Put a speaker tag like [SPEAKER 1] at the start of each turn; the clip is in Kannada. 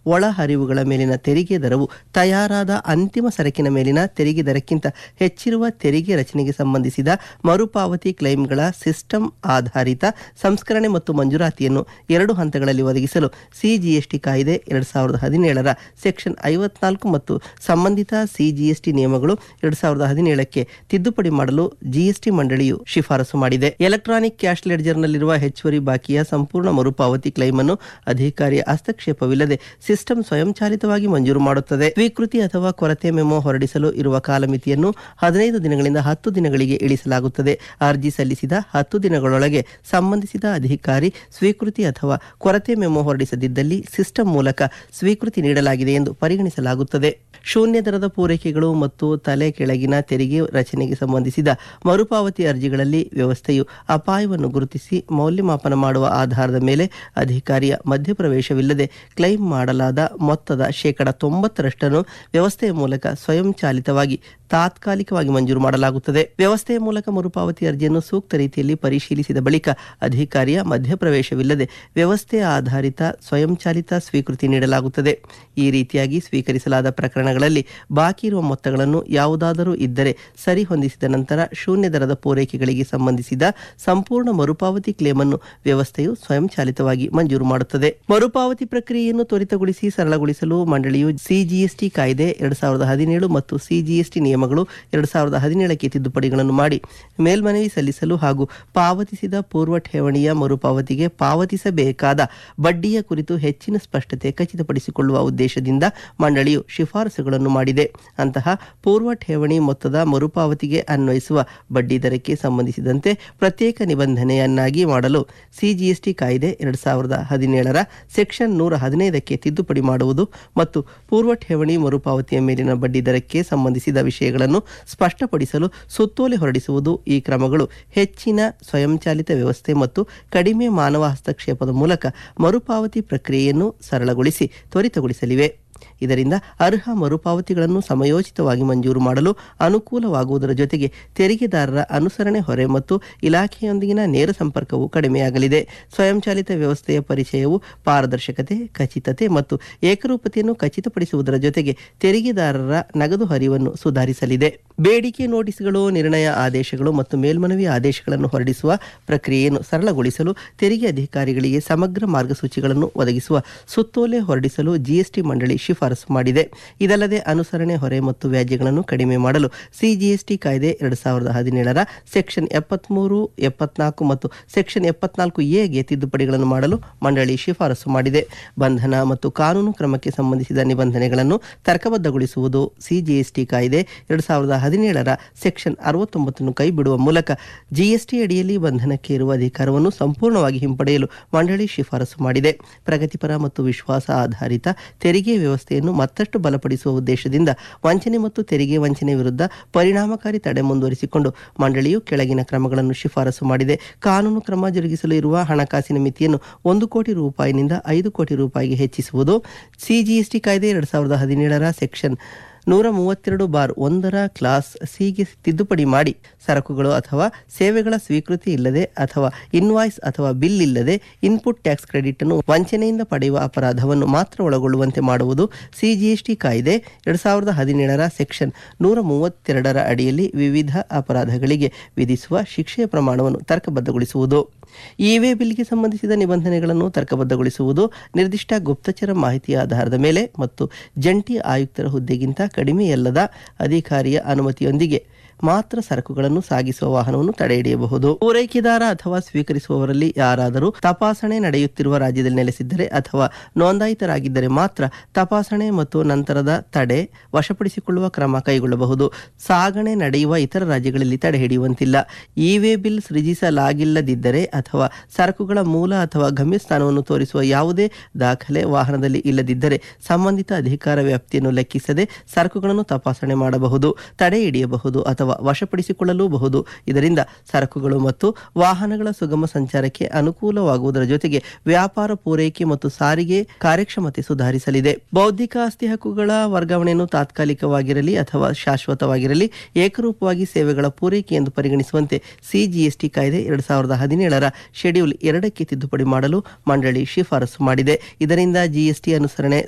[SPEAKER 1] ಒಳಹರಿವುಗಳ ಮೇಲಿನ ತೆರಿಗೆ ದರವು ತಯಾರಾದ ಅಂತಿಮ ಸರಕಿನ ಮೇಲಿನ ತೆರಿಗೆ ದರಕ್ಕಿಂತ ಹೆಚ್ಚಿರುವ ತೆರಿಗೆ ರಚನೆಗೆ ಸಂಬಂಧಿಸಿದ ಮರುಪಾವತಿ ಕ್ಲೈಮ್ಗಳ ಸಿಸ್ಟಮ್ ಆಧಾರಿತ ಸಂಸ್ಕರಣೆ ಮತ್ತು ಮಂಜೂರಾತಿಯನ್ನು ಎರಡು ಹಂತಗಳಲ್ಲಿ ಒದಗಿಸಲು ಸಿಜಿಎಸ್ಟಿ ಕಾಯ್ದೆ ಎರಡ್ ಸಾವಿರದ ಹದಿನೇಳರ ಸೆಕ್ಷನ್ ಐವತ್ನಾಲ್ಕು ಮತ್ತು ಸಂಬಂಧಿತ ಸಿಜಿಎಸ್ಟಿ ನಿಯಮಗಳು ಎರಡ್ ಸಾವಿರದ ಹದಿನೇಳಕ್ಕೆ ತಿದ್ದುಪಡಿ ಮಾಡಲು ಜಿಎಸ್ಟಿ ಮಂಡಳಿಯು ಶಿಫಾರಸು ಮಾಡಿದೆ ಎಲೆಕ್ಟ್ರಾನಿಕ್ ಕ್ಯಾಶ್ ಲೆಡ್ಜರ್ನಲ್ಲಿರುವ ಹೆಚ್ಚುವರಿ ಬಾಕಿಯ ಸಂಪೂರ್ಣ ಮರುಪಾವತಿ ಕ್ಲೈಮ್ ಅನ್ನು ಅಧಿಕಾರಿಯ ಹಸ್ತಕ್ಷೇಪವಿಲ್ಲದೆ ಸಿಸ್ಟಮ್ ಸ್ವಯಂಚಾಲಿತವಾಗಿ ಮಂಜೂರು ಮಾಡುತ್ತದೆ ಸ್ವೀಕೃತಿ ಅಥವಾ ಕೊರತೆ ಮೆಮೊ ಹೊರಡಿಸಲು ಇರುವ ಕಾಲಮಿತಿಯನ್ನು ಹದಿನೈದು ದಿನಗಳಿಂದ ಹತ್ತು ದಿನಗಳಿಗೆ ಇಳಿಸಲಾಗುತ್ತದೆ ಅರ್ಜಿ ಸಲ್ಲಿಸಿದ ಹತ್ತು ದಿನಗಳೊಳಗೆ ಸಂಬಂಧಿಸಿದ ಅಧಿಕಾರಿ ಸ್ವೀಕೃತಿ ಅಥವಾ ಕೊರತೆ ಮೆಮೊ ಹೊರಡಿಸದಿದ್ದಲ್ಲಿ ಸಿಸ್ಟಮ್ ಮೂಲಕ ಸ್ವೀಕೃತಿ ನೀಡಲಾಗಿದೆ ಎಂದು ಪರಿಗಣಿಸಲಾಗುತ್ತದೆ ಶೂನ್ಯ ದರದ ಪೂರೈಕೆಗಳು ಮತ್ತು ತಲೆ ಕೆಳಗಿನ ತೆರಿಗೆ ರಚನೆಗೆ ಸಂಬಂಧಿಸಿದ ಮರುಪಾವತಿ ಅರ್ಜಿಗಳಲ್ಲಿ ವ್ಯವಸ್ಥೆಯು ಅಪಾಯವನ್ನು ಗುರುತಿಸಿ ಮೌಲ್ಯಮಾಪನ ಮಾಡುವ ಆಧಾರದ ಮೇಲೆ ಅಧಿಕಾರಿಯ ಮಧ್ಯಪ್ರವೇಶವಿಲ್ಲದೆ ಕ್ಲೈಮ್ ಮಾಡಲಾದ ಮೊತ್ತದ ಶೇಕಡ ತೊಂಬತ್ತರಷ್ಟನ್ನು ವ್ಯವಸ್ಥೆಯ ಮೂಲಕ ಸ್ವಯಂಚಾಲಿತವಾಗಿ ತಾತ್ಕಾಲಿಕವಾಗಿ ಮಂಜೂರು ಮಾಡಲಾಗುತ್ತದೆ ವ್ಯವಸ್ಥೆಯ ಮೂಲಕ ಮರುಪಾವತಿ ಅರ್ಜಿಯನ್ನು ಸೂಕ್ತ ರೀತಿಯಲ್ಲಿ ಪರಿಶೀಲಿಸಿದ ಬಳಿಕ ಅಧಿಕಾರಿಯ ಮಧ್ಯಪ್ರವೇಶವಿಲ್ಲದೆ ವ್ಯವಸ್ಥೆ ಆಧಾರಿತ ಸ್ವಯಂಚಾಲಿತ ಸ್ವೀಕೃತಿ ನೀಡಲಾಗುತ್ತದೆ ಈ ರೀತಿಯಾಗಿ ಸ್ವೀಕರಿಸಲಾದ ಪ್ರಕರಣಗಳಲ್ಲಿ ಬಾಕಿ ಇರುವ ಮೊತ್ತಗಳನ್ನು ಯಾವುದಾದರೂ ಇದ್ದರೆ ಸರಿ ಹೊಂದಿಸಿದ ನಂತರ ಶೂನ್ಯ ದರದ ಪೂರೈಕೆಗಳಿಗೆ ಸಂಬಂಧಿಸಿದ ಸಂಪೂರ್ಣ ಮರುಪಾವತಿ ಕ್ಲೇಮ್ ಅನ್ನು ವ್ಯವಸ್ಥೆಯು ಸ್ವಯಂಚಾಲಿತವಾಗಿ ಮಂಜೂರು ಮಾಡುತ್ತದೆ ಮರುಪಾವತಿ ಪ್ರಕ್ರಿಯೆಯನ್ನು ತ್ವರಿತಗೊಳಿಸಿ ಸರಳಗೊಳಿಸಲು ಮಂಡಳಿಯು ಸಿಜಿಎಸ್ಟಿ ಕಾಯ್ದೆ ಎರಡ್ ಸಾವಿರದ ಹದಿನೇಳು ಮತ್ತು ಸಿಜಿಎಸ್ಟಿ ನಿಯಮಗಳು ಎರಡ್ ಸಾವಿರದ ಹದಿನೇಳಕ್ಕೆ ತಿದ್ದುಪಡಿಗಳನ್ನು ಮಾಡಿ ಮೇಲ್ಮನವಿ ಸಲ್ಲಿಸಲು ಹಾಗೂ ಪಾವತಿಸಿದ ಪೂರ್ವ ಠೇವಣಿಯ ಮರುಪಾವತಿಗೆ ಪಾವತಿಸಬೇಕಾದ ಬಡ್ಡಿಯ ಕುರಿತು ಹೆಚ್ಚಿನ ಸ್ಪಷ್ಟತೆ ಖಚಿತಪಡಿಸಿಕೊಳ್ಳುವ ಉದ್ದೇಶದಿಂದ ಮಂಡಳಿಯು ಶಿಫಾರಸುಗಳನ್ನು ಮಾಡಿದೆ ಅಂತಹ ಪೂರ್ವ ಠೇವಣಿ ಮೊತ್ತದ ಮರುಪಾವತಿಗೆ ಅನ್ವಯಿಸುವ ಬಡ್ಡಿ ದರಕ್ಕೆ ಸಂಬಂಧಿಸಿದಂತೆ ಪ್ರತ್ಯೇಕ ನಿಬಂಧನೆಯನ್ನಾಗಿ ಮಾಡಲು ಸಿಜಿಎಸ್ಟಿ ಕಾಯ್ದೆ ಎರಡ್ ಸಾವಿರದ ಹದಿನೇಳರ ಸೆಕ್ಷನ್ ನೂರ ಹದಿನೈದಕ್ಕೆ ತಿದ್ದುಪಡಿ ಮಾಡುವುದು ಮತ್ತು ಪೂರ್ವ ಠೇವಣಿ ಮರುಪಾವತಿಯ ಮೇಲಿನ ಬಡ್ಡಿ ದರಕ್ಕೆ ಸಂಬಂಧಿಸಿದ ವಿಷಯಗಳನ್ನು ಸ್ಪಷ್ಟಪಡಿಸಲು ಸುತ್ತೋಲೆ ಹೊರಡಿಸುವುದು ಈ ಕ್ರಮಗಳು ಹೆಚ್ಚಿನ ಸ್ವಯಂಚಾಲಿತ ವ್ಯವಸ್ಥೆ ಮತ್ತು ಕಡಿಮೆ ಮಾನವ ಹಸ್ತಕ್ಷೇಪದ ಮೂಲಕ ಮರುಪಾವತಿ ಪ್ರಕ್ರಿಯೆಯನ್ನು ಸರಳಗೊಳಿಸಿ ತ್ವರಿತಗೊಳಿಸಲಿವೆ ಇದರಿಂದ ಅರ್ಹ ಮರುಪಾವತಿಗಳನ್ನು ಸಮಯೋಚಿತವಾಗಿ ಮಂಜೂರು ಮಾಡಲು ಅನುಕೂಲವಾಗುವುದರ ಜೊತೆಗೆ ತೆರಿಗೆದಾರರ ಅನುಸರಣೆ ಹೊರೆ ಮತ್ತು ಇಲಾಖೆಯೊಂದಿಗಿನ ನೇರ ಸಂಪರ್ಕವು ಕಡಿಮೆಯಾಗಲಿದೆ ಸ್ವಯಂಚಾಲಿತ ವ್ಯವಸ್ಥೆಯ ಪರಿಚಯವು ಪಾರದರ್ಶಕತೆ ಖಚಿತತೆ ಮತ್ತು ಏಕರೂಪತೆಯನ್ನು ಖಚಿತಪಡಿಸುವುದರ ಜೊತೆಗೆ ತೆರಿಗೆದಾರರ ನಗದು ಹರಿವನ್ನು ಸುಧಾರಿಸಲಿದೆ ಬೇಡಿಕೆ ನೋಟಿಸ್ಗಳು ನಿರ್ಣಯ ಆದೇಶಗಳು ಮತ್ತು ಮೇಲ್ಮನವಿ ಆದೇಶಗಳನ್ನು ಹೊರಡಿಸುವ ಪ್ರಕ್ರಿಯೆಯನ್ನು ಸರಳಗೊಳಿಸಲು ತೆರಿಗೆ ಅಧಿಕಾರಿಗಳಿಗೆ ಸಮಗ್ರ ಮಾರ್ಗಸೂಚಿಗಳನ್ನು ಒದಗಿಸುವ ಸುತ್ತೋಲೆ ಹೊರಡಿಸಲು ಜಿಎಸ್ಟಿ ಮಂಡಳಿ ಶಿಫಾರಸು ಮಾಡಿದೆ ಇದಲ್ಲದೆ ಅನುಸರಣೆ ಹೊರೆ ಮತ್ತು ವ್ಯಾಜ್ಯಗಳನ್ನು ಕಡಿಮೆ ಮಾಡಲು ಸಿಜಿಎಸ್ಟಿ ಕಾಯ್ದೆ ಎರಡು ಸಾವಿರದ ಹದಿನೇಳರ ಸೆಕ್ಷನ್ ಎಪ್ಪತ್ಮೂರು ಎಪ್ಪತ್ನಾಲ್ಕು ಮತ್ತು ಸೆಕ್ಷನ್ ಎಪ್ಪತ್ನಾಲ್ಕು ಎಗೆ ತಿದ್ದುಪಡಿಗಳನ್ನು ಮಾಡಲು ಮಂಡಳಿ ಶಿಫಾರಸು ಮಾಡಿದೆ ಬಂಧನ ಮತ್ತು ಕಾನೂನು ಕ್ರಮಕ್ಕೆ ಸಂಬಂಧಿಸಿದ ನಿಬಂಧನೆಗಳನ್ನು ತರ್ಕಬದ್ಧಗೊಳಿಸುವುದು ಸಿಜಿಎಸ್ಟಿ ಕಾಯ್ದೆ ಎರಡು ಸಾವಿರದ ಹದಿನೇಳರ ಸೆಕ್ಷನ್ ಅರವತ್ತೊಂಬತ್ತನ್ನು ಕೈಬಿಡುವ ಮೂಲಕ ಜಿಎಸ್ಟಿ ಅಡಿಯಲ್ಲಿ ಬಂಧನಕ್ಕೆ ಇರುವ ಅಧಿಕಾರವನ್ನು ಸಂಪೂರ್ಣವಾಗಿ ಹಿಂಪಡೆಯಲು ಮಂಡಳಿ ಶಿಫಾರಸು ಮಾಡಿದೆ ಪ್ರಗತಿಪರ ಮತ್ತು ವಿಶ್ವಾಸ ಆಧಾರಿತ ತೆರಿಗೆ ವ್ಯವಸ್ಥೆಯನ್ನು ಮತ್ತಷ್ಟು ಬಲಪಡಿಸುವ ಉದ್ದೇಶದಿಂದ ವಂಚನೆ ಮತ್ತು ತೆರಿಗೆ ವಂಚನೆ ವಿರುದ್ಧ ಪರಿಣಾಮಕಾರಿ ತಡೆ ಮುಂದುವರಿಸಿಕೊಂಡು ಮಂಡಳಿಯು ಕೆಳಗಿನ ಕ್ರಮಗಳನ್ನು ಶಿಫಾರಸು ಮಾಡಿದೆ ಕಾನೂನು ಕ್ರಮ ಜರುಗಿಸಲು ಇರುವ ಹಣಕಾಸಿನ ಮಿತಿಯನ್ನು ಒಂದು ಕೋಟಿ ರೂಪಾಯಿನಿಂದ ಐದು ಕೋಟಿ ರೂಪಾಯಿಗೆ ಹೆಚ್ಚಿಸುವುದು ಸಿಜಿಎಸ್ಟಿ ಕಾಯ್ದೆ ಎರಡು ಸಾವಿರದ ಹದಿನೇಳರ ಸೆಕ್ಷನ್ ನೂರ ಮೂವತ್ತೆರಡು ಬಾರ್ ಒಂದರ ಕ್ಲಾಸ್ ಸಿಗೆ ತಿದ್ದುಪಡಿ ಮಾಡಿ ಸರಕುಗಳು ಅಥವಾ ಸೇವೆಗಳ ಸ್ವೀಕೃತಿ ಇಲ್ಲದೆ ಅಥವಾ ಇನ್ವಾಯ್ಸ್ ಅಥವಾ ಬಿಲ್ ಇಲ್ಲದೆ ಇನ್ಪುಟ್ ಟ್ಯಾಕ್ಸ್ ಕ್ರೆಡಿಟ್ ಅನ್ನು ವಂಚನೆಯಿಂದ ಪಡೆಯುವ ಅಪರಾಧವನ್ನು ಮಾತ್ರ ಒಳಗೊಳ್ಳುವಂತೆ ಮಾಡುವುದು ಸಿಜಿಎಸ್ಟಿ ಕಾಯ್ದೆ ಎರಡ್ ಸಾವಿರದ ಹದಿನೇಳರ ಸೆಕ್ಷನ್ ನೂರ ಮೂವತ್ತೆರಡರ ಅಡಿಯಲ್ಲಿ ವಿವಿಧ ಅಪರಾಧಗಳಿಗೆ ವಿಧಿಸುವ ಶಿಕ್ಷೆಯ ಪ್ರಮಾಣವನ್ನು ತರ್ಕಬದ್ಧಗೊಳಿಸುವುದು ಇವೆ ಬಿಲ್ಗೆ ಸಂಬಂಧಿಸಿದ ನಿಬಂಧನೆಗಳನ್ನು ತರ್ಕಬದ್ಧಗೊಳಿಸುವುದು ನಿರ್ದಿಷ್ಟ ಗುಪ್ತಚರ ಮಾಹಿತಿಯ ಆಧಾರದ ಮೇಲೆ ಮತ್ತು ಜಂಟಿ ಆಯುಕ್ತರ ಹುದ್ದೆಗಿಂತ ಕಡಿಮೆಯಲ್ಲದ ಅಧಿಕಾರಿಯ ಅನುಮತಿಯೊಂದಿಗೆ ಮಾತ್ರ ಸರಕುಗಳನ್ನು ಸಾಗಿಸುವ ವಾಹನವನ್ನು ತಡೆಹಿಡಿಯಬಹುದು ಪೂರೈಕೆದಾರ ಅಥವಾ ಸ್ವೀಕರಿಸುವವರಲ್ಲಿ ಯಾರಾದರೂ ತಪಾಸಣೆ ನಡೆಯುತ್ತಿರುವ ರಾಜ್ಯದಲ್ಲಿ ನೆಲೆಸಿದ್ದರೆ ಅಥವಾ ನೋಂದಾಯಿತರಾಗಿದ್ದರೆ ಮಾತ್ರ ತಪಾಸಣೆ ಮತ್ತು ನಂತರದ ತಡೆ ವಶಪಡಿಸಿಕೊಳ್ಳುವ ಕ್ರಮ ಕೈಗೊಳ್ಳಬಹುದು ಸಾಗಣೆ ನಡೆಯುವ ಇತರ ರಾಜ್ಯಗಳಲ್ಲಿ ತಡೆ ಹಿಡಿಯುವಂತಿಲ್ಲ ಇ-ವೇ ಬಿಲ್ ಸೃಜಿಸಲಾಗಿಲ್ಲದಿದ್ದರೆ ಅಥವಾ ಸರಕುಗಳ ಮೂಲ ಅಥವಾ ಗಮ್ಯಸ್ಥಾನವನ್ನು ತೋರಿಸುವ ಯಾವುದೇ ದಾಖಲೆ ವಾಹನದಲ್ಲಿ ಇಲ್ಲದಿದ್ದರೆ ಸಂಬಂಧಿತ ಅಧಿಕಾರ ವ್ಯಾಪ್ತಿಯನ್ನು ಲೆಕ್ಕಿಸದೆ ಸರಕುಗಳನ್ನು ತಪಾಸಣೆ ಮಾಡಬಹುದು ತಡೆ ಹಿಡಿಯಬಹುದು ಅಥವಾ ವಶಪಡಿಸಿಕೊಳ್ಳಲೂಬಹುದು ಇದರಿಂದ ಸರಕುಗಳು ಮತ್ತು ವಾಹನಗಳ ಸುಗಮ ಸಂಚಾರಕ್ಕೆ ಅನುಕೂಲವಾಗುವುದರ ಜೊತೆಗೆ ವ್ಯಾಪಾರ ಪೂರೈಕೆ ಮತ್ತು ಸಾರಿಗೆ ಕಾರ್ಯಕ್ಷಮತೆ ಸುಧಾರಿಸಲಿದೆ ಬೌದ್ಧಿಕ ಆಸ್ತಿ ಹಕ್ಕುಗಳ ವರ್ಗಾವಣೆಯನ್ನು ತಾತ್ಕಾಲಿಕವಾಗಿರಲಿ ಅಥವಾ ಶಾಶ್ವತವಾಗಿರಲಿ ಏಕರೂಪವಾಗಿ ಸೇವೆಗಳ ಪೂರೈಕೆ ಎಂದು ಪರಿಗಣಿಸುವಂತೆ ಸಿಜಿಎಸ್ಟಿ ಕಾಯ್ದೆ ಎರಡ್ ಸಾವಿರದ ಹದಿನೇಳರ ಶೆಡ್ಯೂಲ್ ಎರಡಕ್ಕೆ ತಿದ್ದುಪಡಿ ಮಾಡಲು ಮಂಡಳಿ ಶಿಫಾರಸು ಮಾಡಿದೆ ಇದರಿಂದ ಜಿಎಸ್ಟಿ ಅನುಸರಣೆ